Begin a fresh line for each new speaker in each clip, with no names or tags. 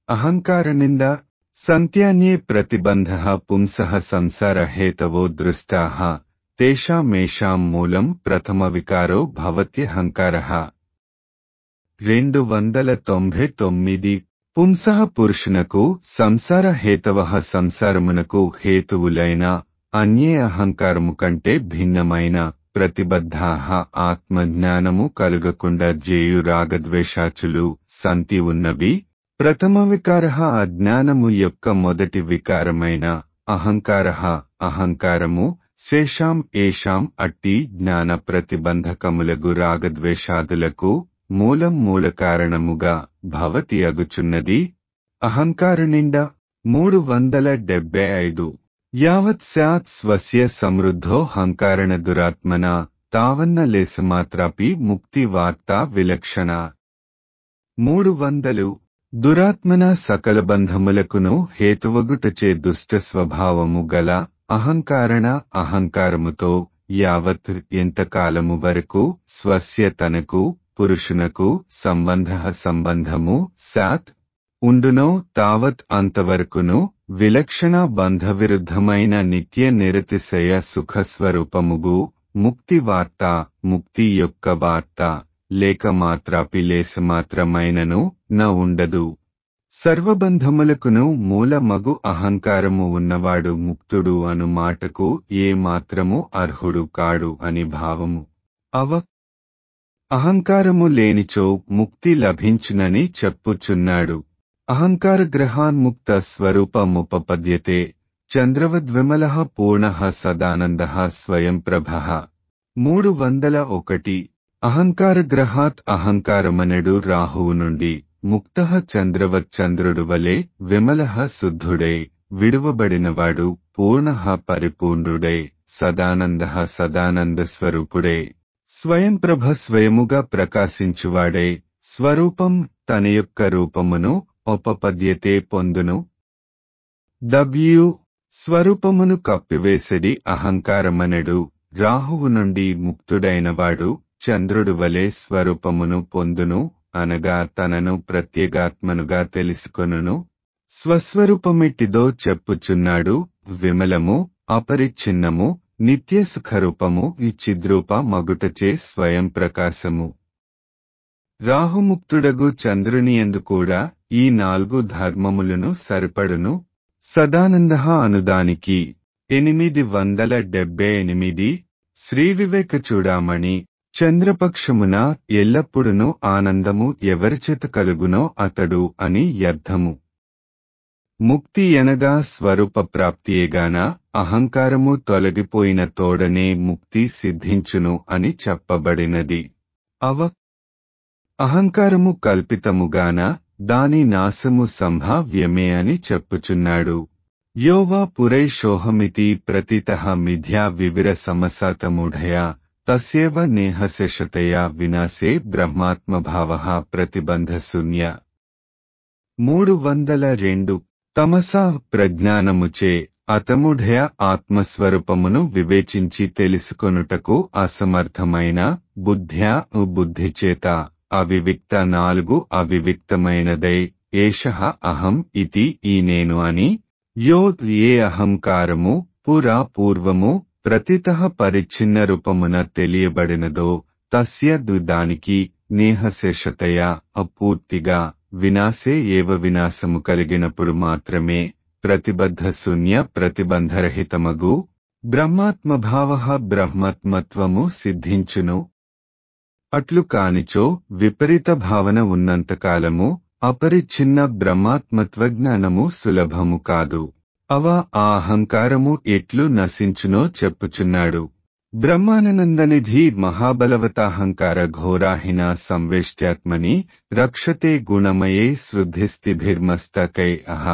అహంకారనింద సంత్యాన్యే ప్రతిబంధ పుంసః సంసారహేతవో దృష్టాః తేషామేషాం మూలం ప్రథమ వికారో భవత్యహంకారః రెండు వందల తొంభై తొమ్మిది పుంసః పురుషునకు సంసార హేతవ సంసారమునకు హేతువులైన అన్యే అహంకారము కంటే భిన్నమైన ప్రతిబద్ధాహ ఆత్మజ్ఞానము కలుగకుండా జేయు రాగద్వేషాచులు సంతి ఉన్నవి ప్రథమ వికార అజ్ఞానము యొక్క మొదటి వికారమైన అహంకార అహంకారము శేషాం ఏషాం అట్టి జ్ఞాన ప్రతిబంధకములగు రాగద్వేషాదులకు మూలం మూల కారణముగా భవతి అగుచున్నది అహంకారనిండ మూడు వందల డెబ్బై ఐదు యావత్ స్యాత్ స్వస్య సమృద్ధో హంకారణ దురాత్మన తావన్న లేసమాత్రాపి ముక్తి వార్త విలక్షణ మూడు వందలు దురాత్మన సకల బంధములకును హేతువగుటచే దుష్ట స్వభావము గల అహంకారణ అహంకారముతో యావత్ ఎంతకాలము వరకు స్వస్య తనకు పురుషునకు సంబంధ సంబంధము సాత్ ఉండునో తావత్ అంతవరకును విలక్షణ బంధ విరుద్ధమైన నిత్య నిరతిశయ సుఖస్వరూపముగు ముక్తి వార్త ముక్తి యొక్క వార్త లేక మాత్రాపి లేసమాత్రమైనను న ఉండదు సర్వబంధములకును మూలమగు అహంకారము ఉన్నవాడు ముక్తుడు అను మాటకు ఏ మాత్రము అర్హుడు కాడు అని భావము అవ అహంకారము లేనిచో ముక్తి లభించునని చెప్పుచున్నాడు అహంకార గ్రహాన్ముక్త స్వరూపముపపద్యతే చంద్రవద్విమల పూర్ణ సదానంద స్వయం ప్రభ మూడు వందల ఒకటి అహంకార గ్రహాత్ అహంకారమనడు రాహువు నుండి ముక్త చంద్రవత్ చంద్రుడు వలె విమల శుద్ధుడై విడువబడినవాడు పూర్ణ పరిపూర్ణుడై సదానంద సదానంద స్వరూపుడే స్వయం ప్రభ స్వయముగా ప్రకాశించువాడే స్వరూపం తన యొక్క రూపమును ఉపపద్యతే పొందును డబ్ల్యూ స్వరూపమును కప్పివేసడి అహంకారమనడు రాహువు నుండి ముక్తుడైనవాడు చంద్రుడు వలె స్వరూపమును పొందును అనగా తనను ప్రత్యేగాత్మనుగా తెలుసుకొనును స్వస్వరూపమిట్టిదో చెప్పుచున్నాడు విమలము అపరిచ్ఛిన్నము నిత్య సుఖరూపము ఈ చిద్రూప మగుటచే స్వయం ప్రకాశము రాహుముక్తుడగు చంద్రుని ఎందు కూడా ఈ నాలుగు ధర్మములను సరిపడును సదానంద అనుదానికి ఎనిమిది వందల డెబ్బై ఎనిమిది శ్రీ వివేక చూడామణి చంద్రపక్షమున ఎల్లప్పుడును ఆనందము ఎవరిచేత కలుగునో అతడు అని అర్థము ముక్తి ఎనగా స్వరూప ప్రాప్తియేగాన అహంకారము తొలగిపోయిన తోడనే ముక్తి సిద్ధించును అని చెప్పబడినది అవ అహంకారము కల్పితముగాన దాని నాశము సంభావ్యమే అని చెప్పుచున్నాడు యోవా పురైషోహమితి ప్రతిత మిథ్యా వివిర సమసతమూఢయా తస్యేవ నేహశేషతయా వినాశే బ్రహ్మాత్మభావ ప్రతిబంధశూన్య మూడు వందల రెండు తమసా ప్రజ్ఞానముచే అతముఢయ ఆత్మస్వరూపమును వివేచించి తెలుసుకొనుటకు అసమర్థమైన బుద్ధ్యా బుద్ధిచేత అవివిక్త నాలుగు అవివిక్తమైనదై ఏష అహం ఇతి ఈ నేను అని యో ఏ అహంకారము పురా పూర్వము ప్రతిత పరిచ్ఛిన్న రూపమున తెలియబడినదో తస్య దానికి నేహశేషతయ అపూర్తిగా వినాశే ఏవ వినాశము కలిగినప్పుడు మాత్రమే ప్రతిబద్ధ శూన్య ప్రతిబంధరహితమగు బ్రహ్మాత్మభావ బ్రహ్మత్మత్వము సిద్ధించును అట్లు కానిచో విపరీత భావన ఉన్నంతకాలము అపరిచ్ఛిన్న బ్రహ్మాత్మత్వజ్ఞానము సులభము కాదు అవ ఆ అహంకారము ఎట్లు నశించునో చెప్పుచున్నాడు బ్రహ్మానందనిధి మహాబలవతాహంకార ఘోరాహిన సంవేష్ట్యాత్మని రక్షతే గుణమయే శృద్ధిస్థిభిర్మస్తకై అహ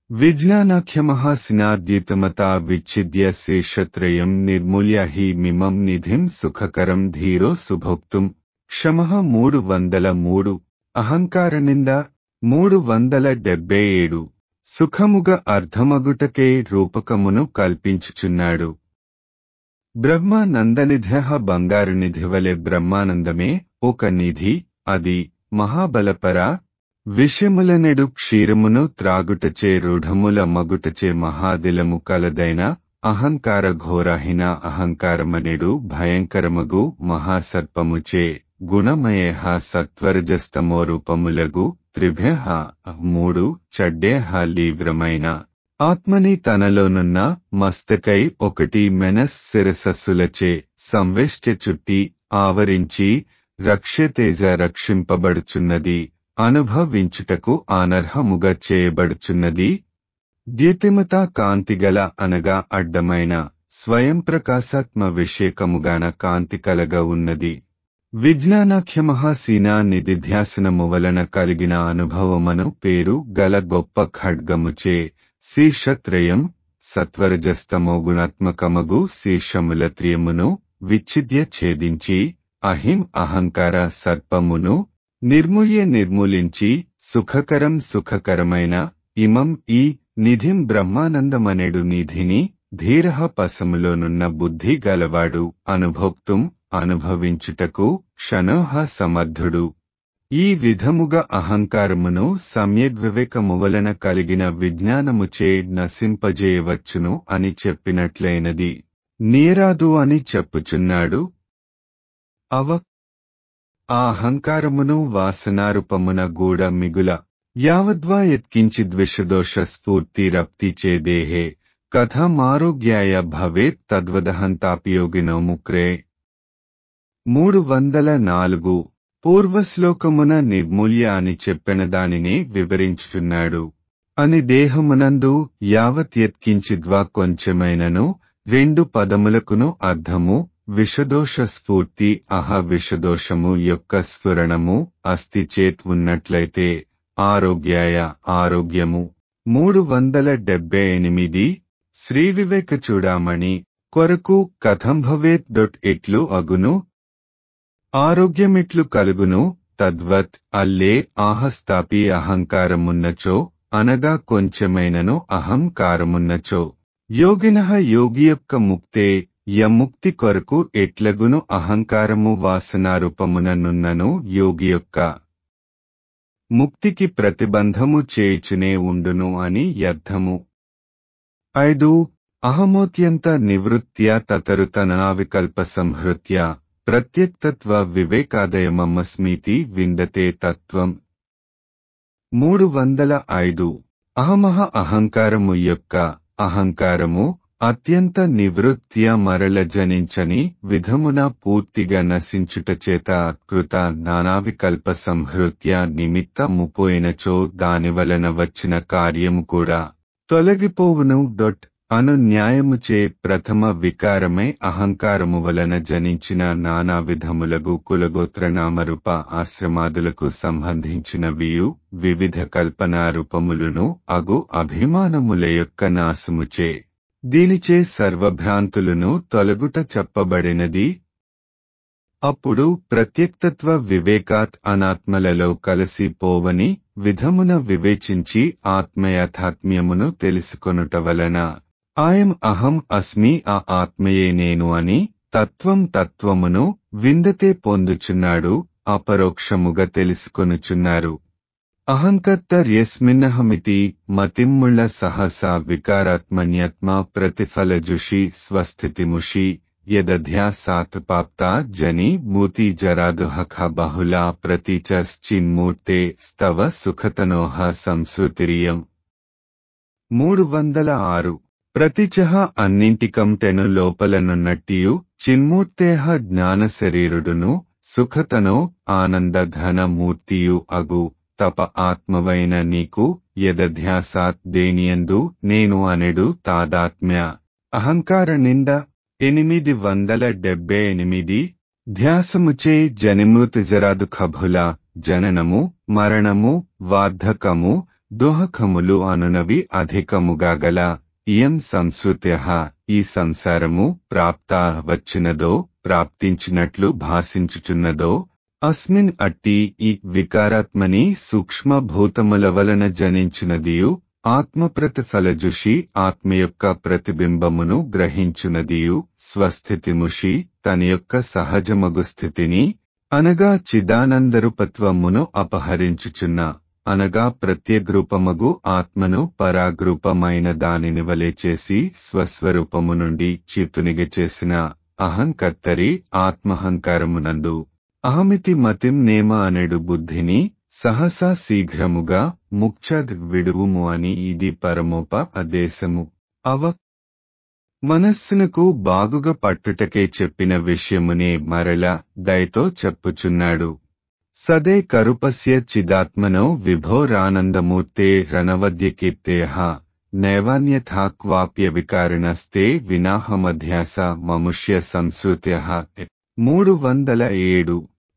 విజ్ఞానాఖ్యమహాసినాద్యుతమతా విచ్ఛిద్య శేషత్రయం నిర్మూల్య హి మిమం నిధిం సుఖకరం ధీరో సుభోక్తుం క్షమః మూడు వందల మూడు అహంకారనింద మూడు వందల డెబ్బై ఏడు సుఖముగ అర్ధమగుటకే రూపకమును కల్పించుచున్నాడు బ్రహ్మానందనిధ్య బంగారు నిధివలె బ్రహ్మానందమే ఒక నిధి అది మహాబలపర విషములనెడు క్షీరమును త్రాగుటచే రూఢముల మగుటచే మహాదిలము కలదైన అహంకార ఘోరహిన అహంకారమనెడు భయంకరమగు మహాసర్పముచే గుణమయేహ సత్వరజస్తమో రూపములగు త్రిభ్య మూడు చడ్డేహ లీవ్రమైన ఆత్మని తనలోనున్న మస్తకై ఒకటి మెనస్ శిరసస్సులచే సంవేష్ట్య చుట్టి ఆవరించి రక్ష్యతేజ రక్షింపబడుచున్నది అనుభవించుటకు అనర్హముగా చేయబడుచున్నది ద్యుతిమత కాంతిగల అనగా అడ్డమైన స్వయం ప్రకాశాత్మ విషేకముగాన కాంతి కలగా ఉన్నది విజ్ఞానాఖ్యమహాసీనా నిధిధ్యాసనము వలన కలిగిన అనుభవమను పేరు గల గొప్ప ఖడ్గముచే శీర్షత్రయం సత్వరజస్తమో గుణాత్మకమగు శీర్షముల త్రియమును విచ్ఛిద్య ఛేదించి అహిం అహంకార సర్పమును నిర్మూల్య నిర్మూలించి సుఖకరం సుఖకరమైన ఇమం ఈ నిధిం బ్రహ్మానందమనెడు నిధిని ధీరహ పసములోనున్న బుద్ధి గలవాడు అనుభోక్తుం అనుభవించుటకు క్షణోహ సమర్థుడు ఈ విధముగా అహంకారమును సమ్యగ్వివేకము వలన కలిగిన విజ్ఞానముచే నశింపజేయవచ్చును అని చెప్పినట్లయినది నీరాదు అని చెప్పుచున్నాడు అవ ఆ అహంకారమును వాసనారూపమున గూడ మిగుల యావద్వా యత్కించిద్విషదోష స్ఫూర్తిరప్తి చేదేహే కథమారోగ్యాయ భవేత్ తద్వదహంతాపయోగినో ముక్రే మూడు వందల నాలుగు పూర్వశ్లోకమున నిర్మూల్య అని చెప్పిన దానిని వివరించుచున్నాడు అని దేహమునందు యావత్ యత్కించిద్వా కొంచెమైనను రెండు పదములకును అర్థము విషదోష స్ఫూర్తి అహ విషదోషము యొక్క స్ఫురణము అస్థి చేత్ ఉన్నట్లయితే ఆరోగ్యాయ ఆరోగ్యము మూడు వందల డెబ్బై ఎనిమిది శ్రీ వివేక చూడామణి కొరకు కథం భవేత్ డొట్ ఎట్లు అగును ఆరోగ్యమిట్లు కలుగును తద్వత్ అల్లే ఆహస్తాపి అహంకారమున్నచో అనగా కొంచెమైనను అహంకారమున్నచో యోగిన యోగి యొక్క ముక్తే యముక్తి కొరకు ఎట్లగును అహంకారము వాసనారూపముననున్నను యోగి యొక్క ముక్తికి ప్రతిబంధము చేయుచునే ఉండును అని అర్థము ఐదు అహమోత్యంత నివృత్త్య తతరుతనావికల్ప సంహృత్య ప్రత్యక్తత్వ వివేకాదయమస్మీతి విందతే తత్వం మూడు వందల ఐదు అహమహ అహంకారము యొక్క అహంకారము అత్యంత నివృత్త్య మరల జనించని విధమున పూర్తిగా నశించుట చేత కృత నానావికల్ప సంహృత్య నిమిత్త ముపోయినచో దానివలన వచ్చిన కార్యము కూడా తొలగిపోవును డొట్ అను న్యాయముచే ప్రథమ వికారమై అహంకారము వలన జనించిన నానా విధములగు కులగోత్రనామరూప ఆశ్రమాదులకు సంబంధించినవియు వివిధ కల్పనారూపములును అగు అభిమానముల యొక్క నాశముచే దీనిచే సర్వభ్రాంతులను తొలగుట చెప్పబడినది అప్పుడు ప్రత్యక్తత్వ వివేకాత్ అనాత్మలలో కలిసిపోవని విధమున వివేచించి ఆత్మయథాత్మ్యమును తెలుసుకొనుట వలన ఆయం అహం అస్మి ఆ ఆత్మయే నేను అని తత్వం తత్వమును విందతే పొందుచున్నాడు అపరోక్షముగా తెలుసుకొనుచున్నారు అహంకర్తర్యస్మిన్నహమితి మతిమ్ముళ్ళ సహసా వికారాత్మన్యత్మ ప్రతిఫలజుషి స్వస్థితిముషి యదధ్యాసాత్ పాప్తా జని మూతి జరాదుహఖ బహుళా ప్రతిచర్శ్చిన్మూర్తే స్తవ సుఖతనోహ సంస్కృతిరియం మూడు వందల ఆరు ప్రతిచహ అన్నింటికంటెను లోపలనున్నట్టియు చిన్మూర్తేహ జ్ఞాన శరీరుడును సుఖతనో ఆనంద ఘన మూర్తియు అగు తప ఆత్మవైన నీకు యదధ్యాసాత్ దేనియందు నేను అనెడు తాదాత్మ్య అహంకార నింద ఎనిమిది వందల డెబ్బై ఎనిమిది ధ్యాసముచే జనిమృతి జరాదు ఖభుల జననము మరణము వార్ధకము దుహకములు అనునవి అధికముగా గల ఇయం సంస్కృత్య ఈ సంసారము ప్రాప్త వచ్చినదో ప్రాప్తించినట్లు భాషించుచున్నదో అస్మిన్ అట్టి ఈ వికారాత్మని సూక్ష్మ భూతముల వలన జనించినదియు ఆత్మ ప్రతిఫలజుషి ఆత్మ యొక్క ప్రతిబింబమును గ్రహించునదియు స్వస్థితిముషి తన యొక్క సహజమగు స్థితిని అనగా చిదానందరుపత్వమును అపహరించుచున్న అనగా ప్రత్యగ్రూపమగు ఆత్మను పరాగ్రూపమైన దానిని వలె చేసి స్వస్వరూపము నుండి చితునిగ చేసిన అహంకర్తరి ఆత్మహంకారమునందు అహమితి మతిం నేమ అనెడు బుద్ధిని సహసా శీఘ్రముగా ముఖ్య విడువుము అని ఇది పరమోప అదేశము అవ మనస్సునకు బాగుగా పట్టుటకే చెప్పిన విషయమునే మరల దయతో చెప్పుచున్నాడు సదే కరుపస్య చిదాత్మనో విభోరానందమూర్తే రణవద్యకీర్తేయ నైవాన్యథా క్వాప్య వికారిణస్తే వినాహమధ్యాస మముష్య సంశ్రుత్య మూడు వందల ఏడు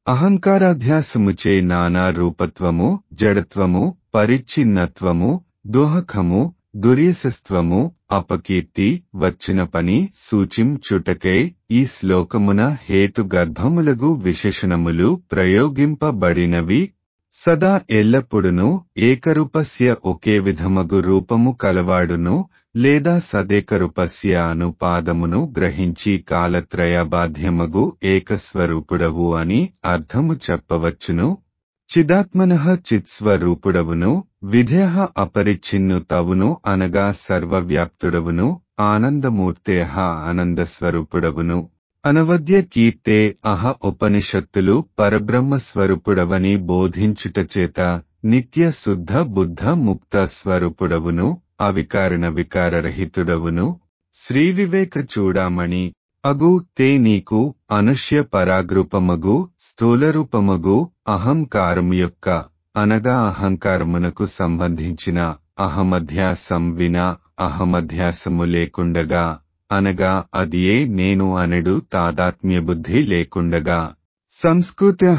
అహంకారాధ్యాసముచే నానా రూపత్వము జడత్వము పరిచ్ఛిన్నత్వము దోహకము దుర్యసత్వము అపకీర్తి వచ్చిన పని సూచిం చుటకై ఈ శ్లోకమున హేతు గర్భములగు విశేషణములు ప్రయోగింపబడినవి సదా ఎల్లప్పుడును ఏకరూపస్య ఒకే విధమగు రూపము కలవాడును లేదా సదేకరూపస్య అనుపాదమును గ్రహించి కాలత్రయ బాధ్యమగు ఏకస్వరూపుడవు అని అర్థము చెప్పవచ్చును చిదాత్మన చిత్స్వరూపుడవును విధేయ అపరిచ్ఛిన్ను తవును అనగా సర్వవ్యాప్తుడవును ఆనందమూర్తేహ ఆనందస్వరూపుడవును అనవద్య కీర్తే అహ ఉపనిషత్తులు పరబ్రహ్మ స్వరూపుడవని బోధించుట చేత నిత్య శుద్ధ బుద్ధ ముక్త స్వరూపుడవును అవికారణ వికారరహితుడవును శ్రీ వివేక చూడామణి అగు తే నీకు అనుష్య పరాగ్రూపమగు స్థూలరూపమగు అహంకారము యొక్క అనగా అహంకారమునకు సంబంధించిన అహమధ్యాసం వినా అహమధ్యాసము లేకుండగా అనగా అదియే నేను అనడు తాదాత్మ్య బుద్ధి లేకుండగా సంస్కృత్య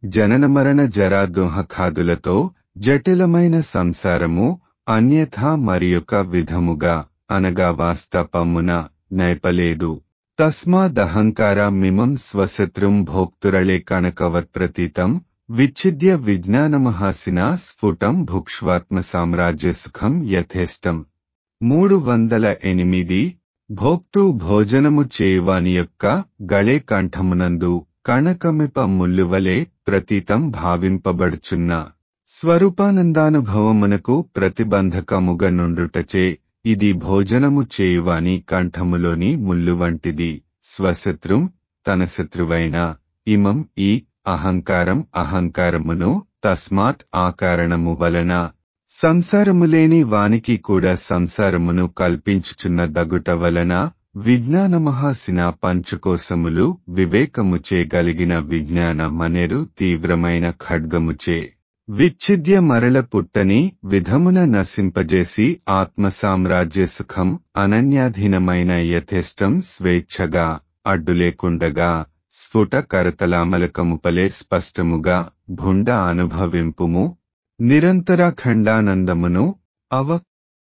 జననమరణ జరాదుహఖాదులతో జటిలమైన సంసారము అన్యథా మరియొక విధముగా అనగా వాస్తపమున నైపలేదు తస్మాదహంకార మిమం స్వశత్రుం భోక్తురళే కనకవత్ ప్రతీతం విచ్ఛిద్య విజ్ఞానమహాసిన స్ఫుటం భుక్ష్వాత్మ సామ్రాజ్య సుఖం యథేష్టం మూడు వందల ఎనిమిది భోక్తు భోజనము చేయువాని యొక్క గళే కంఠమునందు కణకమిప ముల్లువలే ప్రతీతం భావింపబడుచున్న స్వరూపానందానుభవమునకు ప్రతిబంధకముగా నుండుటచే ఇది భోజనము చేయువాని కంఠములోని ముల్లు వంటిది స్వశత్రుం తన శత్రువైన ఇమం ఈ అహంకారం అహంకారమును తస్మాత్ ఆకారణము వలన సంసారములేని వానికి కూడా సంసారమును కల్పించుచున్న దగుట వలన విజ్ఞానమహాసిన పంచుకోసములు వివేకముచే గలిగిన విజ్ఞాన మనేరు తీవ్రమైన ఖడ్గముచే విచ్ఛిద్య మరల పుట్టని విధమున నశింపజేసి ఆత్మ సామ్రాజ్య సుఖం అనన్యాధీనమైన యథేష్టం స్వేచ్ఛగా అడ్డులేకుండగా స్ఫుట కరతలామలకముపలే స్పష్టముగా భుండ అనుభవింపుము నిరంతర ఖండానందమును అవ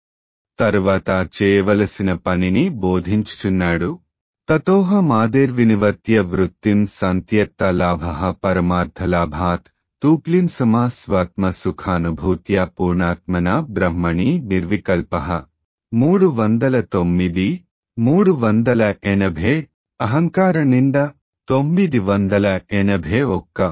తరువాత చేయవలసిన పనిని బోధించుచున్నాడు తతోహ మాదేర్వినివర్త్య వృత్తిం సంత్యక్త లాభ పరమార్థలాభాత్ తూప్లిం సమా స్వాత్మ సుఖానుభూత్య పూర్ణాత్మన బ్రహ్మణి నిర్వికల్ప మూడు వందల తొమ్మిది మూడు వందల ఎనభై అహంకార నింద తొమ్మిది వందల ఎనభై ఒక్క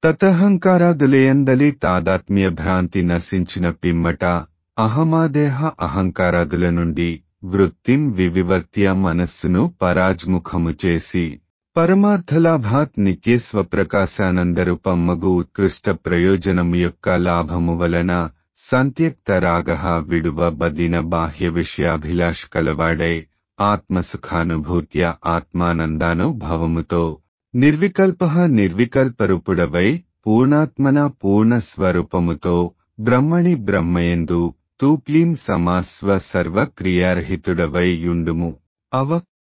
తతహంకారాదులయందలి తాదాత్మ్య భ్రాంతి నశించిన పిమ్మట అహమాదేహ అహంకారాదుల నుండి వృత్తిం వివివర్త్య మనస్సును పరాజ్ముఖము చేసి పరమార్థలాభాత్ నిత్య స్వప్రకాశానందరూపమ్మగు ఉత్కృష్ట ప్రయోజనము యొక్క లాభము వలన సంత్యక్త రాగ విడువ బదిన బాహ్య విషయాభిలాష కలవాడై ఆత్మసుఖానుభూత్య ఆత్మానందానుభవముతో నిర్వికల్ప నిర్వికల్పరూపుడవై పూర్ణాత్మన పూర్ణ స్వరూపముతో బ్రహ్మణి బ్రహ్మయందు తూప్లీం సమాస్వ సర్వ క్రియారహితుడవై యుండుము అవ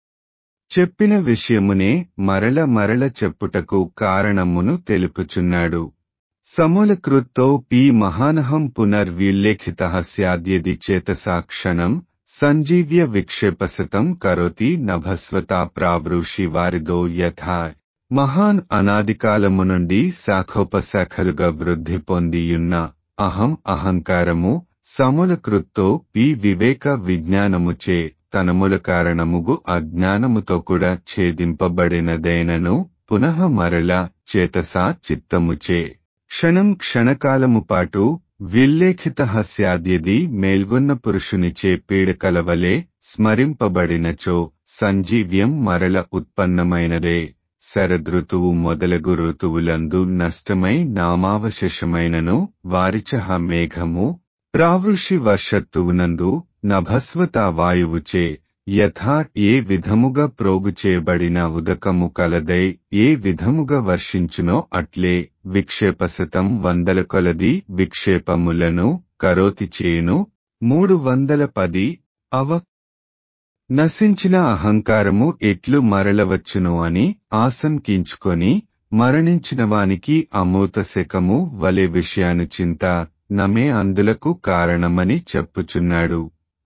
చెప్పిన విషయమునే మరల మరల చెప్పుటకు కారణమును తెలుపుచున్నాడు సమూలకృత్తో పి మహానహం పునర్విల్లేఖిత స్యాద్యది చేతసా క్షణం సంజీవ్య విక్షేపసతం కరోతి నభస్వతా ప్రావృషి వారిదో యథా మహాన్ అనాదికాలము నుండి శాఖోపశాఖలుగా వృద్ధి పొందియున్న అహం అహంకారము సమూలకృత్తో పి వివేక విజ్ఞానముచే తనముల కారణముగు అజ్ఞానముతో కూడా ఛేదింపబడినదైనను పునః మరల చేతసా చిత్తముచే క్షణం క్షణకాలము పాటు విల్లేఖిత స్యాద్యది మేల్గొన్న పురుషునిచే పీడకలవలే స్మరింపబడినచో సంజీవ్యం మరల ఉత్పన్నమైనదే శరదృతువు మొదలగు ఋతువులందు నష్టమై నామావశేషమైనను వారిచహ మేఘము ప్రావృషి వర్షత్తువునందు నభస్వత వాయువుచే యథా ఏ విధముగా ప్రోగు చేయబడిన ఉదకము కలదై ఏ విధముగా వర్షించునో అట్లే విక్షేపశతం వందల కొలది విక్షేపములను కరోతి చేయును మూడు వందల పది అవ నశించిన అహంకారము ఎట్లు మరలవచ్చును అని ఆశంకించుకొని మరణించిన వానికి అమూత శకము వలె విషయాను చింత నమే అందులకు కారణమని చెప్పుచున్నాడు